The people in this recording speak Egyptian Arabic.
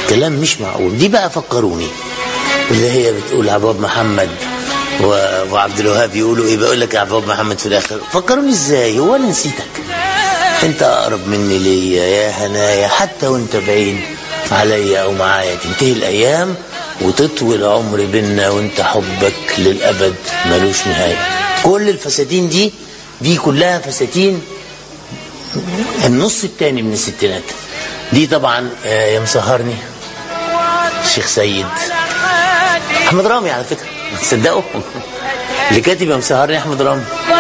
كلام مش معقول دي بقى فكروني اللي هي بتقول عباب محمد و- وعبد الوهاب يقولوا ايه بقول لك يا عباب محمد في الاخر فكروني ازاي هو انا نسيتك انت اقرب مني ليا يا هنايا حتى وانت بعيد عليا او معايا تنتهي الايام وتطوي العمر بينا وانت حبك للابد ملوش نهايه كل الفساتين دي دي كلها فساتين النص التاني من الستينات دي طبعا آه، يا مسهرني الشيخ سيد احمد رامي على فكره تصدقوا اللي كاتب يا مسهرني احمد رامي